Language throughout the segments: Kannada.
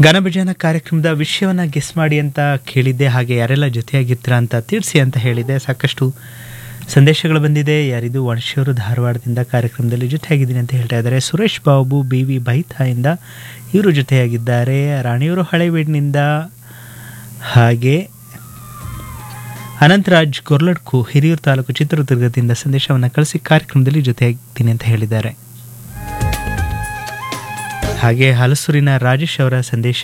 ಘನಭಜನ ಕಾರ್ಯಕ್ರಮದ ವಿಷಯವನ್ನು ಗೆಸ್ ಮಾಡಿ ಅಂತ ಕೇಳಿದ್ದೆ ಹಾಗೆ ಯಾರೆಲ್ಲ ಜೊತೆಯಾಗಿರ್ತೀರಾ ಅಂತ ತಿಳಿಸಿ ಅಂತ ಹೇಳಿದೆ ಸಾಕಷ್ಟು ಸಂದೇಶಗಳು ಬಂದಿದೆ ಯಾರಿದು ವಣಶಿಯವರು ಧಾರವಾಡದಿಂದ ಕಾರ್ಯಕ್ರಮದಲ್ಲಿ ಜೊತೆಯಾಗಿದ್ದೀನಿ ಅಂತ ಹೇಳ್ತಾ ಇದ್ದಾರೆ ಸುರೇಶ್ ಬಾಬು ಬಿ ವಿ ಬೈತಾಯಿಂದ ಇವರು ಜೊತೆಯಾಗಿದ್ದಾರೆ ರಾಣಿಯವರು ಹಳೇಬೀಡಿನಿಂದ ಹಾಗೆ ಅನಂತರಾಜ್ ಕೊರ್ಲಡ್ಕು ಹಿರಿಯೂರು ತಾಲೂಕು ಚಿತ್ರದುರ್ಗದಿಂದ ಸಂದೇಶವನ್ನು ಕಳಿಸಿ ಕಾರ್ಯಕ್ರಮದಲ್ಲಿ ಜೊತೆಯಾಗ್ತೀನಿ ಅಂತ ಹೇಳಿದ್ದಾರೆ ಹಾಗೆ ಹಲಸೂರಿನ ರಾಜೇಶ್ ಅವರ ಸಂದೇಶ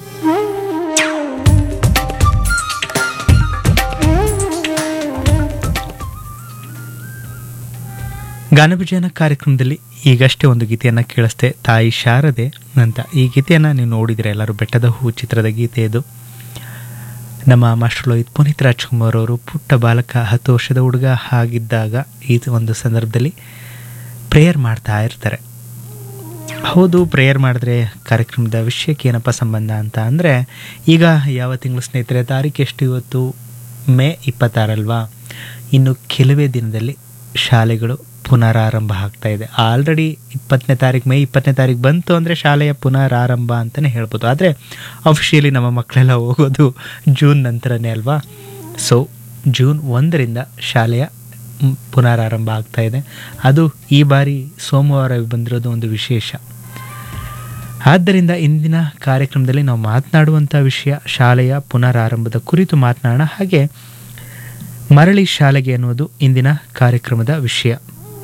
ಗಾನವಿಜಯನ ಕಾರ್ಯಕ್ರಮದಲ್ಲಿ ಈಗಷ್ಟೇ ಒಂದು ಗೀತೆಯನ್ನು ಕೇಳಿಸ್ತೆ ತಾಯಿ ಶಾರದೆ ಅಂತ ಈ ಗೀತೆಯನ್ನು ನೀವು ನೋಡಿದರೆ ಎಲ್ಲರೂ ಬೆಟ್ಟದ ಹೂ ಚಿತ್ರದ ಗೀತೆ ಇದು ನಮ್ಮ ಮಾಸ್ಟರ್ ಲೋಹಿತ್ ಪುನೀತ್ ರಾಜ್ಕುಮಾರ್ ಅವರು ಪುಟ್ಟ ಬಾಲಕ ಹತ್ತು ವರ್ಷದ ಹುಡುಗ ಆಗಿದ್ದಾಗ ಈ ಒಂದು ಸಂದರ್ಭದಲ್ಲಿ ಪ್ರೇಯರ್ ಮಾಡ್ತಾ ಇರ್ತಾರೆ ಹೌದು ಪ್ರೇಯರ್ ಮಾಡಿದ್ರೆ ಕಾರ್ಯಕ್ರಮದ ವಿಷಯಕ್ಕೆ ಏನಪ್ಪ ಸಂಬಂಧ ಅಂತ ಅಂದರೆ ಈಗ ಯಾವ ತಿಂಗಳು ಸ್ನೇಹಿತರೆ ತಾರೀಕು ಎಷ್ಟು ಇವತ್ತು ಮೇ ಇಪ್ಪತ್ತಾರಲ್ವಾ ಇನ್ನು ಕೆಲವೇ ದಿನದಲ್ಲಿ ಶಾಲೆಗಳು ಪುನರಾರಂಭ ಆಗ್ತಾ ಇದೆ ಆಲ್ರೆಡಿ ಇಪ್ಪತ್ತನೇ ತಾರೀಕು ಮೇ ಇಪ್ಪತ್ತನೇ ತಾರೀಕು ಬಂತು ಅಂದರೆ ಶಾಲೆಯ ಪುನರಾರಂಭ ಅಂತಲೇ ಹೇಳ್ಬೋದು ಆದರೆ ಅಫಿಷಿಯಲಿ ನಮ್ಮ ಮಕ್ಕಳೆಲ್ಲ ಹೋಗೋದು ಜೂನ್ ನಂತರನೇ ಅಲ್ವಾ ಸೊ ಜೂನ್ ಒಂದರಿಂದ ಶಾಲೆಯ ಮ್, ಪುನರಾರಂಭ ಆಗ್ತಾ ಇದೆ ಅದು ಈ ಬಾರಿ ಸೋಮವಾರ ಬಂದಿರೋದು ಒಂದು ವಿಶೇಷ ಆದ್ದರಿಂದ ಇಂದಿನ ಕಾರ್ಯಕ್ರಮದಲ್ಲಿ ನಾವು ಮಾತನಾಡುವಂಥ ವಿಷಯ ಶಾಲೆಯ ಪುನರಾರಂಭದ ಕುರಿತು ಮಾತನಾಡೋಣ ಹಾಗೆ ಮರಳಿ ಶಾಲೆಗೆ ಅನ್ನೋದು ಇಂದಿನ ಕಾರ್ಯಕ್ರಮದ ವಿಷಯ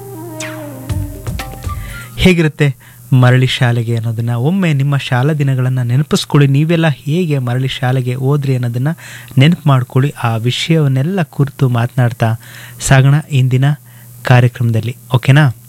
ಹೇಗಿರುತ್ತೆ ಮರಳಿ ಶಾಲೆಗೆ ಅನ್ನೋದನ್ನು ಒಮ್ಮೆ ನಿಮ್ಮ ಶಾಲಾ ದಿನಗಳನ್ನು ನೆನಪಿಸ್ಕೊಳ್ಳಿ ನೀವೆಲ್ಲ ಹೇಗೆ ಮರಳಿ ಶಾಲೆಗೆ ಹೋದ್ರಿ ಅನ್ನೋದನ್ನು ನೆನಪು ಮಾಡ್ಕೊಳ್ಳಿ ಆ ವಿಷಯವನ್ನೆಲ್ಲ ಕುರಿತು ಮಾತನಾಡ್ತಾ ಸಾಗೋಣ ಇಂದಿನ ಕಾರ್ಯಕ್ರಮದಲ್ಲಿ ಓಕೆನಾ